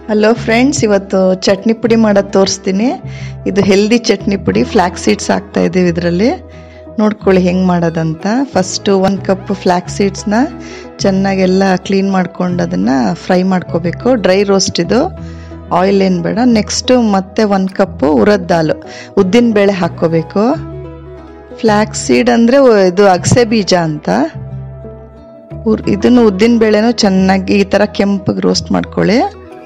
hello friends ಇವತ್ತು ಚಟ್ನಿ ಪುಡಿ ಮಾಡೋದು ತೋರಿಸ್ತೀನಿ ಇದು ಹೆಲ್ದಿ ಚಟ್ನಿ ಪುಡಿ ಫ್ಲ್ಯಾಕ್ ಸೀಡ್ಸ್ ಹಾಕ್ತಾ ಇದ್ದೀವಿ ಇದರಲ್ಲಿ ನೋಡ್ಕೊಳ್ಳಿ ಹೆಂಗೆ ಮಾಡೋದಂತ ಫಸ್ಟು ಒಂದು ಕಪ್ ಫ್ಲ್ಯಾಕ್ ಸೀಡ್ಸ್ನ ಚೆನ್ನಾಗೆಲ್ಲ ಕ್ಲೀನ್ ಮಾಡ್ಕೊಂಡು ಅದನ್ನು ಫ್ರೈ ಮಾಡ್ಕೋಬೇಕು ಡ್ರೈ ರೋಸ್ಟ್ ಇದು ಆಯಿಲ್ ಏನು ಬೇಡ ನೆಕ್ಸ್ಟು ಮತ್ತೆ ಒಂದು ಕಪ್ಪು ಉರದ್ ದಾಲು ಉದ್ದಿನ ಬೇಳೆ ಹಾಕ್ಕೋಬೇಕು ಫ್ಲ್ಯಾಕ್ ಸೀಡ್ ಅಂದರೆ ಇದು ಅಗಸೆ ಬೀಜ ಅಂತ ಉರ್ ಇದನ್ನು ಉದ್ದಿನ ಬೇಳೆನೂ ಚೆನ್ನಾಗಿ ಈ ಥರ ಕೆಂಪಗೆ ರೋಸ್ಟ್ ಮಾಡ್ಕೊಳ್ಳಿ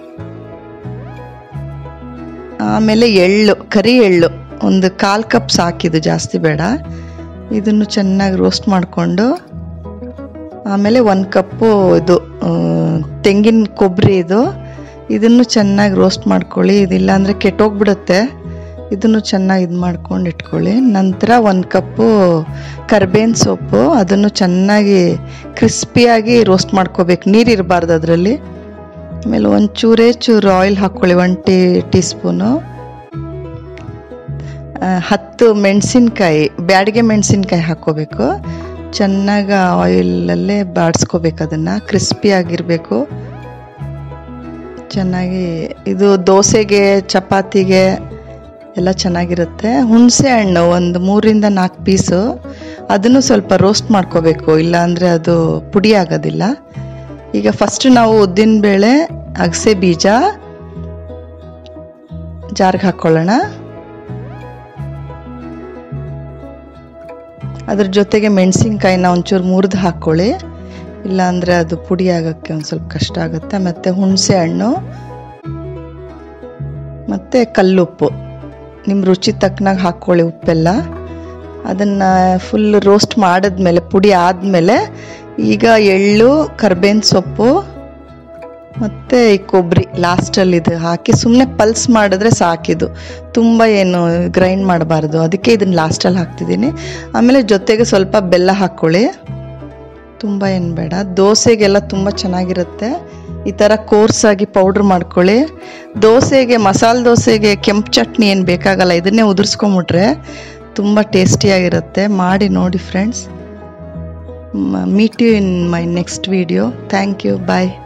ಆಮೇಲೆ ಎಳ್ಳು ಕರಿ ಎಳ್ಳು ಒಂದು ಕಾಲು ಕಪ್ ಸಾಕಿದು ಜಾಸ್ತಿ ಬೇಡ ಇದನ್ನು ಚೆನ್ನಾಗಿ ರೋಸ್ಟ್ ಮಾಡಿಕೊಂಡು ಆಮೇಲೆ ಒಂದು ಕಪ್ಪು ಇದು ತೆಂಗಿನ ಕೊಬ್ಬರಿ ಇದು ಇದನ್ನು ಚೆನ್ನಾಗಿ ರೋಸ್ಟ್ ಮಾಡ್ಕೊಳ್ಳಿ ಇದಿಲ್ಲ ಅಂದರೆ ಕೆಟ್ಟೋಗ್ಬಿಡುತ್ತೆ ಇದನ್ನು ಚೆನ್ನಾಗಿ ಇದು ಮಾಡ್ಕೊಂಡು ಇಟ್ಕೊಳ್ಳಿ ನಂತರ ಒಂದು ಕಪ್ಪು ಕರ್ಬೇವಿನ ಸೊಪ್ಪು ಅದನ್ನು ಚೆನ್ನಾಗಿ ಕ್ರಿಸ್ಪಿಯಾಗಿ ರೋಸ್ಟ್ ಮಾಡ್ಕೋಬೇಕು ನೀರು ಇರಬಾರ್ದು ಅದರಲ್ಲಿ ಆಮೇಲೆ ಒಂದು ಚೂರೇ ಚೂರು ಆಯಿಲ್ ಹಾಕ್ಕೊಳ್ಳಿ ಒನ್ ಟೀ ಟೀ ಸ್ಪೂನು ಹತ್ತು ಮೆಣಸಿನ್ಕಾಯಿ ಬ್ಯಾಡಿಗೆ ಮೆಣಸಿನ್ಕಾಯಿ ಹಾಕ್ಕೋಬೇಕು ಚೆನ್ನಾಗಿ ಆಯಿಲಲ್ಲೇ ಬಾಡಿಸ್ಕೋಬೇಕು ಅದನ್ನು ಕ್ರಿಸ್ಪಿ ಆಗಿರಬೇಕು ಚೆನ್ನಾಗಿ ಇದು ದೋಸೆಗೆ ಚಪಾತಿಗೆ ಎಲ್ಲ ಚೆನ್ನಾಗಿರುತ್ತೆ ಹುಣಸೆ ಹಣ್ಣು ಒಂದು ಮೂರಿಂದ ನಾಲ್ಕು ಪೀಸು ಅದನ್ನು ಸ್ವಲ್ಪ ರೋಸ್ಟ್ ಮಾಡ್ಕೋಬೇಕು ಇಲ್ಲಾಂದರೆ ಅದು ಪುಡಿ ಆಗೋದಿಲ್ಲ ಈಗ ಫಸ್ಟ್ ನಾವು ಉದ್ದಿನ ಬೇಳೆ ಅಗಸೆ ಬೀಜ ಜಾರ್ಗೆ ಹಾಕ್ಕೊಳ್ಳೋಣ ಅದ್ರ ಜೊತೆಗೆ ಮೆಣಸಿನ್ಕಾಯಿನ ಒಂಚೂರು ಮುರಿದು ಹಾಕ್ಕೊಳ್ಳಿ ಇಲ್ಲಾಂದರೆ ಅದು ಪುಡಿ ಆಗೋಕ್ಕೆ ಒಂದು ಸ್ವಲ್ಪ ಕಷ್ಟ ಆಗುತ್ತೆ ಮತ್ತು ಹುಣಸೆ ಹಣ್ಣು ಮತ್ತು ಕಲ್ಲುಪ್ಪು ನಿಮ್ಮ ರುಚಿ ತಕ್ಕನಾಗ ಹಾಕ್ಕೊಳ್ಳಿ ಉಪ್ಪೆಲ್ಲ ಅದನ್ನು ಫುಲ್ ರೋಸ್ಟ್ ಮಾಡಿದ್ಮೇಲೆ ಪುಡಿ ಆದಮೇಲೆ ಈಗ ಎಳ್ಳು ಕರ್ಬೇವಿನ ಸೊಪ್ಪು ಮತ್ತು ಈ ಕೊಬ್ಬರಿ ಲಾಸ್ಟಲ್ಲಿ ಇದು ಹಾಕಿ ಸುಮ್ಮನೆ ಪಲ್ಸ್ ಮಾಡಿದ್ರೆ ಸಾಕಿದು ತುಂಬ ಏನು ಗ್ರೈಂಡ್ ಮಾಡಬಾರ್ದು ಅದಕ್ಕೆ ಇದನ್ನು ಲಾಸ್ಟಲ್ಲಿ ಹಾಕ್ತಿದ್ದೀನಿ ಆಮೇಲೆ ಜೊತೆಗೆ ಸ್ವಲ್ಪ ಬೆಲ್ಲ ಹಾಕ್ಕೊಳ್ಳಿ ತುಂಬ ಏನು ಬೇಡ ದೋಸೆಗೆಲ್ಲ ತುಂಬ ಚೆನ್ನಾಗಿರುತ್ತೆ ಈ ಥರ ಕೋರ್ಸಾಗಿ ಪೌಡ್ರ್ ಮಾಡ್ಕೊಳ್ಳಿ ದೋಸೆಗೆ ಮಸಾಲೆ ದೋಸೆಗೆ ಕೆಂಪು ಚಟ್ನಿ ಏನು ಬೇಕಾಗಲ್ಲ ಇದನ್ನೇ ಉದುರಿಸ್ಕೊಂಬಿಟ್ರೆ ತುಂಬ ಟೇಸ್ಟಿಯಾಗಿರುತ್ತೆ ಮಾಡಿ ನೋಡಿ friends meet you in my next video thank you bye